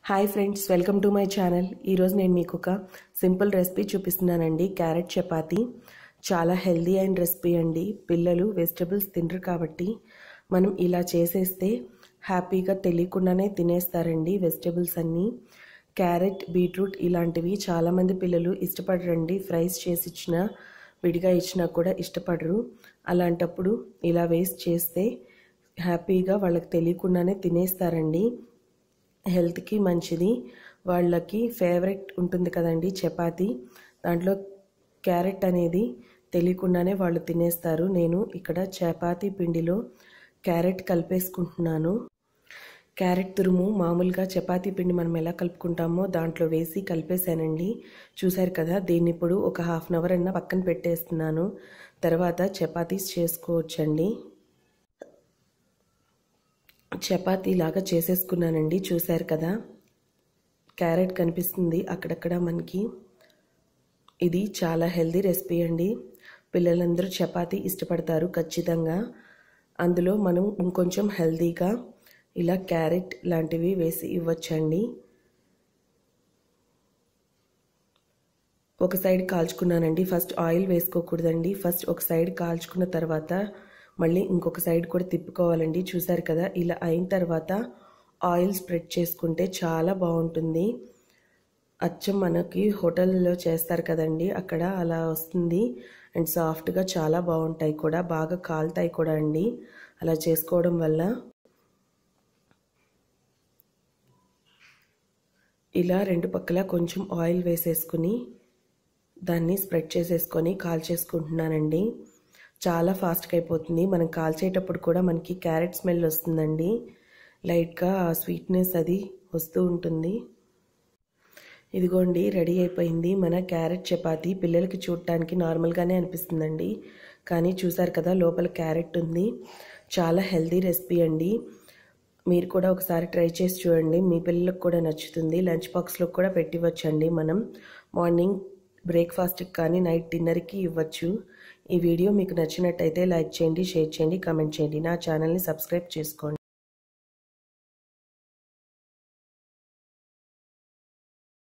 hi friends welcome to my channel ఈరోజు నేను మీకు ఒక సింపుల్ రెసిపీ చూపిస్తున్నానండి క్యారెట్ చపాతీ చాలా హెల్దీ అయిన రెసిపీ అండి పిల్లలు వెజిటబుల్స్ తినరు కాబట్టి మనం ఇలా చేసేస్తే హ్యాపీగా తెలియకుండానే తినేస్తారండి వెజిటబుల్స్ అన్నీ క్యారెట్ బీట్రూట్ ఇలాంటివి చాలామంది పిల్లలు ఇష్టపడరండి ఫ్రైస్ చేసి ఇచ్చినా విడిగా ఇచ్చినా కూడా ఇష్టపడరు అలాంటప్పుడు ఇలా వేస్ట్ చేస్తే హ్యాపీగా వాళ్ళకి తెలియకుండానే తినేస్తారండి హెల్త్కి మంచిది వాళ్ళకి ఫేవరెట్ ఉంటుంది కదండి చపాతీ దాంట్లో క్యారెట్ అనేది తెలియకుండానే వాళ్ళు తినేస్తారు నేను ఇక్కడ చపాతీ పిండిలో క్యారెట్ కలిపేసుకుంటున్నాను క్యారెట్ తురుము మామూలుగా చపాతీ పిండి మనం ఎలా కలుపుకుంటామో దాంట్లో వేసి కలిపేశానండి చూశారు కదా దీన్ని ఇప్పుడు ఒక హాఫ్ అన్ అవర్ అన్న పక్కన పెట్టేస్తున్నాను తర్వాత చపాతీస్ చేసుకోవచ్చండి చపాతీ లాగా చేసేసుకున్నానండి చూశారు కదా క్యారెట్ కనిపిస్తుంది అక్కడక్కడ మనకి ఇది చాలా హెల్దీ రెసిపీ అండి పిల్లలందరూ చపాతీ ఇష్టపడతారు ఖచ్చితంగా అందులో మనం ఇంకొంచెం హెల్దీగా ఇలా క్యారెట్ లాంటివి వేసి ఇవ్వచ్చండి ఒక సైడ్ కాల్చుకున్నానండి ఫస్ట్ ఆయిల్ వేసుకోకూడదండి ఫస్ట్ ఒక సైడ్ కాల్చుకున్న తర్వాత మళ్ళీ ఇంకొక సైడ్ కూడా తిప్పుకోవాలండి చూసారు కదా ఇలా అయిన తర్వాత ఆయిల్ స్ప్రెడ్ చేసుకుంటే చాలా బాగుంటుంది అచ్చం మనకి హోటల్లో చేస్తారు కదండి అక్కడ అలా వస్తుంది అండ్ సాఫ్ట్గా చాలా బాగుంటాయి కూడా బాగా కాలుతాయి కూడా అండి అలా చేసుకోవడం వల్ల ఇలా రెండు పక్కల కొంచెం ఆయిల్ వేసేసుకుని దాన్ని స్ప్రెడ్ చేసేసుకొని కాల్చేసుకుంటున్నానండి చాలా ఫాస్ట్గా అయిపోతుంది మనం కాల్చేటప్పుడు కూడా మనకి క్యారెట్ స్మెల్ వస్తుందండి లైట్గా ఆ స్వీట్నెస్ అది వస్తూ ఉంటుంది ఇదిగోండి రెడీ అయిపోయింది మన క్యారెట్ చపాతి పిల్లలకి చూడటానికి నార్మల్గానే అనిపిస్తుందండి కానీ చూసారు కదా లోపల క్యారెట్ ఉంది చాలా హెల్దీ రెసిపీ అండి మీరు కూడా ఒకసారి ట్రై చేసి చూడండి మీ పిల్లలకు కూడా నచ్చుతుంది లంచ్ బాక్స్లో కూడా పెట్టివచ్చండి మనం మార్నింగ్ బ్రేక్ఫాస్ట్కి కానీ నైట్ డిన్నర్కి ఇవ్వచ్చు ఈ వీడియో మీకు నచ్చినట్టయితే లైక్ చేయండి షేర్ చేయండి కామెంట్ చేయండి నా ఛానల్ని సబ్స్క్రైబ్ చేసుకోండి